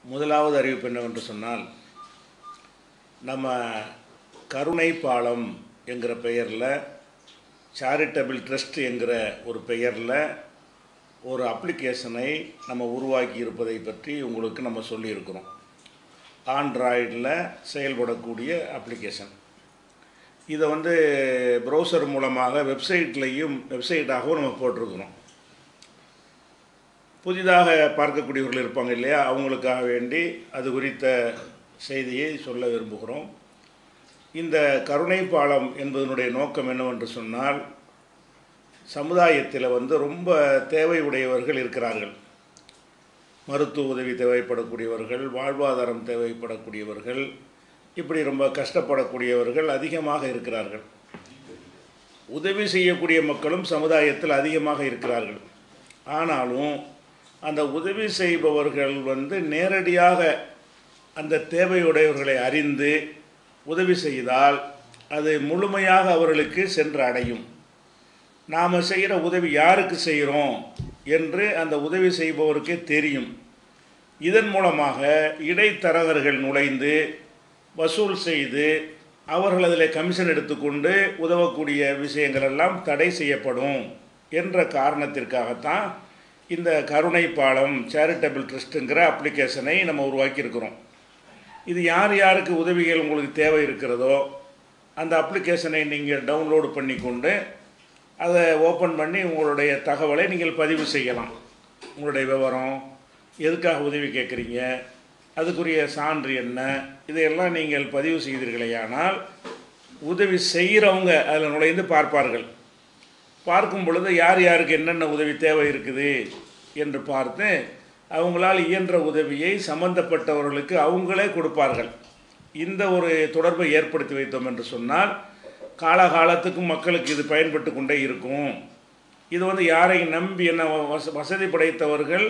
முதலாவது அறிவிப்பு என்னவென்று சொன்னால் நம்ம கருணை பாலம் என்கிற பெயரில் சேரிட்டபிள் ட்ரஸ்ட் என்கிற ஒரு பெயரில் ஒரு அப்ளிகேஷனை நம்ம உருவாக்கி இருப்பதை பற்றி உங்களுக்கு நம்ம சொல்லியிருக்கிறோம் ஆண்ட்ராய்டில் செயல்படக்கூடிய அப்ளிகேஷன் இதை வந்து ப்ரௌசர் மூலமாக வெப்சைட்லேயும் வெப்சைட்டாகவும் நம்ம போட்டிருக்கிறோம் புதிதாக பார்க்கக்கூடியவர்கள் இருப்பாங்க இல்லையா அவங்களுக்காக வேண்டி அது குறித்த செய்தியை சொல்ல விரும்புகிறோம் இந்த கருணை பாலம் என்பதனுடைய நோக்கம் என்னவென்று சொன்னால் சமுதாயத்தில் வந்து ரொம்ப தேவை உடையவர்கள் இருக்கிறார்கள் மருத்துவ உதவி தேவைப்படக்கூடியவர்கள் வாழ்வாதாரம் தேவைப்படக்கூடியவர்கள் இப்படி ரொம்ப கஷ்டப்படக்கூடியவர்கள் அதிகமாக இருக்கிறார்கள் உதவி செய்யக்கூடிய மக்களும் சமுதாயத்தில் அதிகமாக இருக்கிறார்கள் ஆனாலும் அந்த உதவி செய்பவர்கள் வந்து நேரடியாக அந்த தேவையுடையவர்களை அறிந்து உதவி செய்தால் அது முழுமையாக அவர்களுக்கு சென்று அடையும் நாம் செய்கிற உதவி யாருக்கு செய்கிறோம் என்று அந்த உதவி செய்பவருக்கே தெரியும் இதன் மூலமாக இடைத்தரகர்கள் நுழைந்து வசூல் செய்து அவர்கள் அதில் கமிஷன் எடுத்துக்கொண்டு உதவக்கூடிய விஷயங்கள் எல்லாம் தடை செய்யப்படும் என்ற காரணத்திற்காகத்தான் இந்த கருணை பாலம் சேரிட்டபிள் ட்ரஸ்ட்டுங்கிற அப்ளிகேஷனை நம்ம உருவாக்கியிருக்கிறோம் இது யார் யாருக்கு உதவிகள் உங்களுக்கு தேவை இருக்கிறதோ அந்த அப்ளிகேஷனை நீங்கள் டவுன்லோடு பண்ணி கொண்டு அதை ஓப்பன் பண்ணி உங்களுடைய தகவலை நீங்கள் பதிவு செய்யலாம் உங்களுடைய விவரம் எதுக்காக உதவி கேட்குறீங்க அதுக்குரிய சான்று என்ன இதையெல்லாம் நீங்கள் பதிவு செய்தீர்களேயானால் உதவி செய்கிறவங்க அதில் நுழைந்து பார்ப்பார்கள் பார்க்கும் பொழுது யார் யாருக்கு என்னென்ன உதவி தேவை இருக்குது என்று பார்த்து அவங்களால் இயன்ற உதவியை சம்பந்தப்பட்டவர்களுக்கு அவங்களே கொடுப்பார்கள் இந்த ஒரு தொடர்பை ஏற்படுத்தி வைத்தோம் என்று சொன்னால் காலகாலத்துக்கும் மக்களுக்கு இது பயன்பட்டு கொண்டே இருக்கும் இது வந்து யாரையும் நம்பி என்ன வச வசதி படைத்தவர்கள்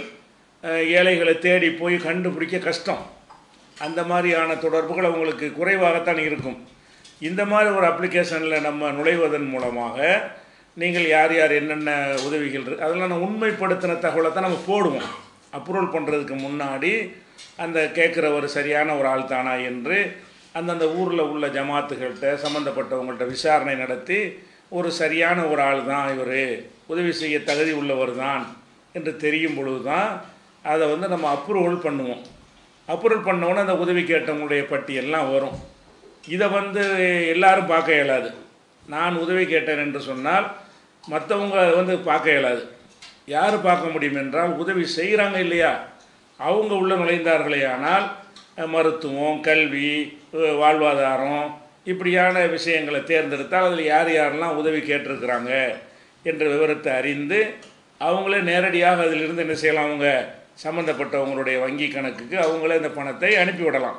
ஏழைகளை தேடி போய் கண்டுபிடிக்க கஷ்டம் அந்த மாதிரியான தொடர்புகள் அவங்களுக்கு குறைவாகத்தான் இருக்கும் இந்த மாதிரி ஒரு அப்ளிகேஷனில் நம்ம நுழைவதன் மூலமாக நீங்கள் யார் யார் என்னென்ன உதவிகள் இருக்கு அதெல்லாம் நான் உண்மைப்படுத்தின தகவலை தான் நம்ம போடுவோம் அப்ரூவல் பண்ணுறதுக்கு முன்னாடி அந்த கேட்குறவர் சரியான ஒரு ஆள் தானா என்று அந்தந்த ஊரில் உள்ள ஜமாத்துகள்கிட்ட சம்மந்தப்பட்டவங்கள்ட்ட விசாரணை நடத்தி ஒரு சரியான ஒரு ஆள் தான் இவர் உதவி செய்ய தகுதி உள்ளவர் தான் என்று தெரியும் பொழுது தான் அதை வந்து நம்ம அப்ரூவல் பண்ணுவோம் அப்ரூவல் பண்ணோன்னே அந்த உதவி கேட்டவங்களுடைய பட்டியெல்லாம் வரும் இதை வந்து எல்லாரும் பார்க்க இயலாது நான் உதவி கேட்டேன் என்று சொன்னால் மற்றவங்க வந்து பார்க்க இயலாது யார் பார்க்க முடியும் என்றால் உதவி செய்கிறாங்க இல்லையா அவங்க உள்ள நுழைந்தார்களே ஆனால் மருத்துவம் கல்வி வாழ்வாதாரம் இப்படியான விஷயங்களை தேர்ந்தெடுத்தால் அதில் யார் யாரெல்லாம் உதவி கேட்டிருக்கிறாங்க என்ற விவரத்தை அறிந்து அவங்களே நேரடியாக அதிலிருந்து என்ன செய்யலாம் அவங்க சம்மந்தப்பட்டவங்களுடைய வங்கி கணக்குக்கு அவங்களே இந்த பணத்தை அனுப்பிவிடலாம்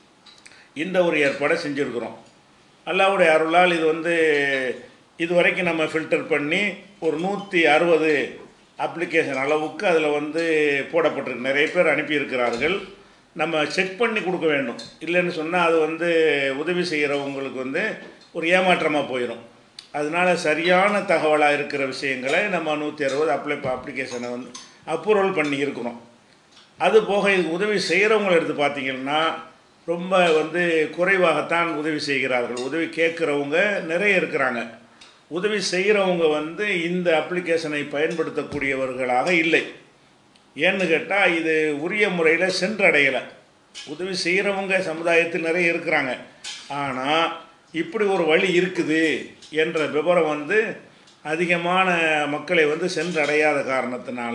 இந்த ஒரு ஏற்பாடை செஞ்சுருக்குறோம் அல்லாவுடைய அருளால் இது வந்து இது வரைக்கும் நம்ம ஃபில்டர் பண்ணி ஒரு நூற்றி அறுபது அப்ளிகேஷன் அளவுக்கு அதில் வந்து போடப்பட்டிருக்கு நிறைய பேர் அனுப்பியிருக்கிறார்கள் நம்ம செக் பண்ணி கொடுக்க வேண்டும் இல்லைன்னு சொன்னால் அது வந்து உதவி செய்கிறவங்களுக்கு வந்து ஒரு ஏமாற்றமாக போயிடும் அதனால் சரியான தகவலாக இருக்கிற விஷயங்களை நம்ம நூற்றி அறுபது அப்ளை அப்ளிகேஷனை வந்து அப்ரூவல் பண்ணி இருக்கிறோம் அது போக இதுக்கு உதவி செய்கிறவங்களை எடுத்து பார்த்திங்கன்னா ரொம்ப வந்து குறைவாகத்தான் உதவி செய்கிறார்கள் உதவி கேட்குறவங்க நிறைய இருக்கிறாங்க உதவி செய்கிறவங்க வந்து இந்த அப்ளிகேஷனை பயன்படுத்தக்கூடியவர்களாக இல்லை ஏன்னு கேட்டால் இது உரிய முறையில் சென்றடையலை உதவி செய்கிறவங்க சமுதாயத்தில் நிறைய இருக்கிறாங்க ஆனால் இப்படி ஒரு வழி இருக்குது என்ற விவரம் வந்து அதிகமான மக்களை வந்து சென்றடையாத காரணத்தினால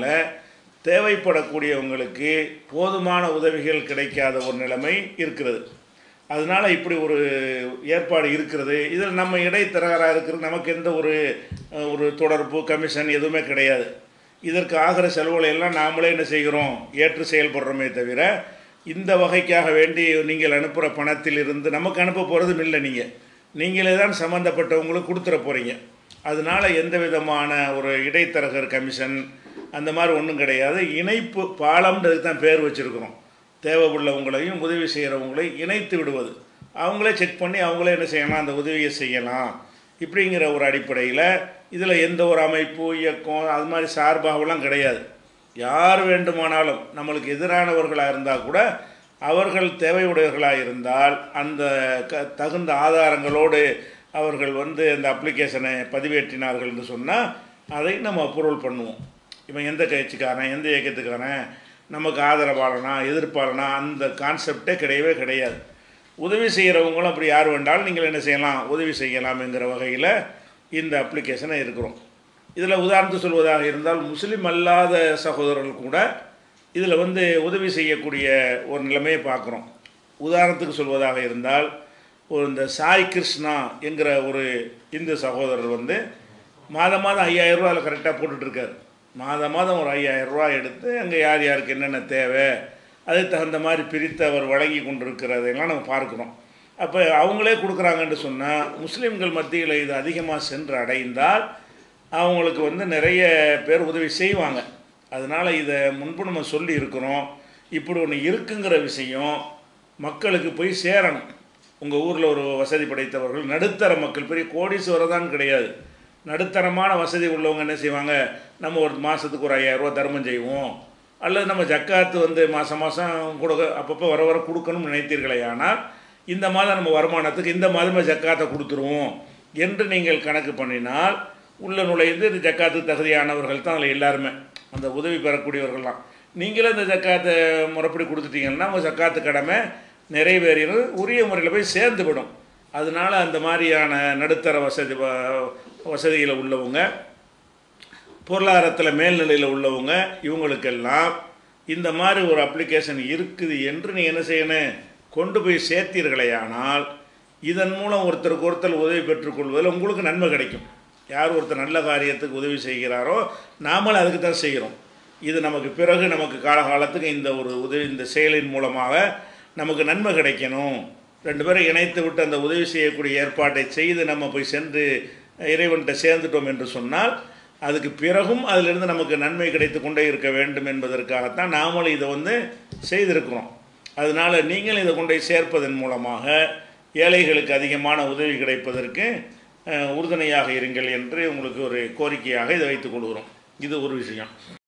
தேவைப்படக்கூடியவங்களுக்கு போதுமான உதவிகள் கிடைக்காத ஒரு நிலைமை இருக்கிறது அதனால் இப்படி ஒரு ஏற்பாடு இருக்கிறது இதில் நம்ம இடைத்தரகராக இருக்கிறது நமக்கு எந்த ஒரு ஒரு தொடர்பு கமிஷன் எதுவுமே கிடையாது இதற்கு ஆகிற செலவுகளை எல்லாம் நாமளே என்ன செய்கிறோம் ஏற்று செயல்படுறோமே தவிர இந்த வகைக்காக வேண்டி நீங்கள் அனுப்புகிற பணத்தில் இருந்து நமக்கு அனுப்ப போகிறதும் இல்லை நீங்கள் நீங்களே தான் சம்மந்தப்பட்டவங்களுக்கு கொடுத்துட போகிறீங்க அதனால் எந்த விதமான ஒரு இடைத்தரகர் கமிஷன் அந்த மாதிரி ஒன்றும் கிடையாது இணைப்பு பாலம்ன்றதுக்கு தான் பேர் வச்சுருக்குறோம் தேவை உள்ளவங்களையும் உதவி செய்கிறவங்களையும் இணைத்து விடுவது அவங்களே செக் பண்ணி அவங்களே என்ன செய்யலாம் அந்த உதவியை செய்யலாம் இப்படிங்கிற ஒரு அடிப்படையில் இதில் எந்த ஒரு அமைப்பு இயக்கம் அது மாதிரி சார்பாகலாம் கிடையாது யார் வேண்டுமானாலும் நம்மளுக்கு எதிரானவர்களாக இருந்தால் கூட அவர்கள் தேவையுடையவர்களாக இருந்தால் அந்த க தகுந்த ஆதாரங்களோடு அவர்கள் வந்து அந்த அப்ளிகேஷனை பதிவேற்றினார்கள் என்று சொன்னால் அதை நம்ம அப்ரூவல் பண்ணுவோம் இவன் எந்த கட்சிக்காரன் எந்த இயக்கத்துக்காரன் நமக்கு ஆதரவாளனா எதிர்ப்பாளனா அந்த கான்செப்டே கிடையவே கிடையாது உதவி செய்கிறவங்களும் அப்படி யார் வேண்டாலும் நீங்கள் என்ன செய்யலாம் உதவி செய்யலாம்ங்கிற வகையில் இந்த அப்ளிகேஷனை இருக்கிறோம் இதில் உதாரணத்து சொல்வதாக இருந்தால் முஸ்லீம் அல்லாத சகோதரர்கள் கூட இதில் வந்து உதவி செய்யக்கூடிய ஒரு நிலைமையை பார்க்குறோம் உதாரணத்துக்கு சொல்வதாக இருந்தால் ஒரு இந்த சாய் கிருஷ்ணா என்கிற ஒரு இந்து சகோதரர் வந்து மாதம் மாதம் ஐயாயிரம் ரூபா அதில் கரெக்டாக போட்டுட்ருக்காரு மாதம் மாதம் ஒரு ஐயாயிரம் ரூபா எடுத்து அங்கே யார் யாருக்கு என்னென்ன தேவை அதுக்கு தகுந்த மாதிரி பிரித்து அவர் வழங்கி கொண்டிருக்கிறதையெல்லாம் நம்ம பார்க்குறோம் அப்போ அவங்களே கொடுக்குறாங்கன்னு சொன்னால் முஸ்லீம்கள் மத்தியில் இது அதிகமாக சென்று அடைந்தால் அவங்களுக்கு வந்து நிறைய பேர் உதவி செய்வாங்க அதனால் இதை முன்பு நம்ம சொல்லி இருக்கிறோம் இப்படி ஒன்று இருக்குங்கிற விஷயம் மக்களுக்கு போய் சேரணும் உங்கள் ஊரில் ஒரு வசதி படைத்தவர்கள் நடுத்தர மக்கள் பெரிய கோடீஸ்வரர் தான் கிடையாது நடுத்தரமான வசதி உள்ளவங்க என்ன செய்வாங்க நம்ம ஒரு மாதத்துக்கு ஒரு ஐயாயிரரூவா தர்மம் செய்வோம் அல்லது நம்ம ஜக்காத்து வந்து மாதம் மாதம் கொடுக்க அப்பப்போ வர வர கொடுக்கணும்னு நினைத்தீர்களே ஆனால் இந்த மாதம் நம்ம வருமானத்துக்கு இந்த மாதமே ஜக்காத்தை கொடுத்துருவோம் என்று நீங்கள் கணக்கு பண்ணினால் உள்ள நுழைந்து இந்த ஜக்காத்துக்கு தகுதியானவர்கள் தான் அதில் எல்லாருமே அந்த உதவி பெறக்கூடியவர்கள்லாம் நீங்களும் இந்த ஜக்காத்தை முறைப்படி கொடுத்துட்டீங்கன்னா உங்கள் ஜக்காத்து கடமை நிறைவேறினது உரிய முறையில் போய் சேர்ந்து விடும் அதனால் அந்த மாதிரியான நடுத்தர வசதி வ- வசதியில் உள்ளவங்க பொருளாதாரத்தில் மேல்நிலையில் உள்ளவங்க இவங்களுக்கெல்லாம் இந்த மாதிரி ஒரு அப்ளிகேஷன் இருக்குது என்று நீ என்ன செய்யணும் கொண்டு போய் சேர்த்தீர்களேயானால் இதன் மூலம் ஒருத்தருக்கு ஒருத்தர் உதவி பெற்றுக்கொள்வதில் உங்களுக்கு நன்மை கிடைக்கும் யார் ஒருத்தர் நல்ல காரியத்துக்கு உதவி செய்கிறாரோ நாமளும் அதுக்கு தான் செய்கிறோம் இது நமக்கு பிறகு நமக்கு காலகாலத்துக்கு இந்த ஒரு உதவி இந்த செயலின் மூலமாக நமக்கு நன்மை கிடைக்கணும் ரெண்டு பேரும் இணைத்து விட்டு அந்த உதவி செய்யக்கூடிய ஏற்பாட்டை செய்து நம்ம போய் சென்று இறைவன்கிட்ட சேர்ந்துட்டோம் என்று சொன்னால் அதுக்கு பிறகும் அதிலிருந்து நமக்கு நன்மை கிடைத்து கொண்டே இருக்க வேண்டும் என்பதற்காகத்தான் நாமளும் இதை வந்து செய்திருக்கிறோம் அதனால் நீங்கள் இதை கொண்டு போய் சேர்ப்பதன் மூலமாக ஏழைகளுக்கு அதிகமான உதவி கிடைப்பதற்கு அஹ், உறுதுணையாக இருங்கள் என்று உங்களுக்கு ஒரு கோரிக்கையாக இதை வைத்துக் கொள்கிறோம் இது ஒரு விஷயம்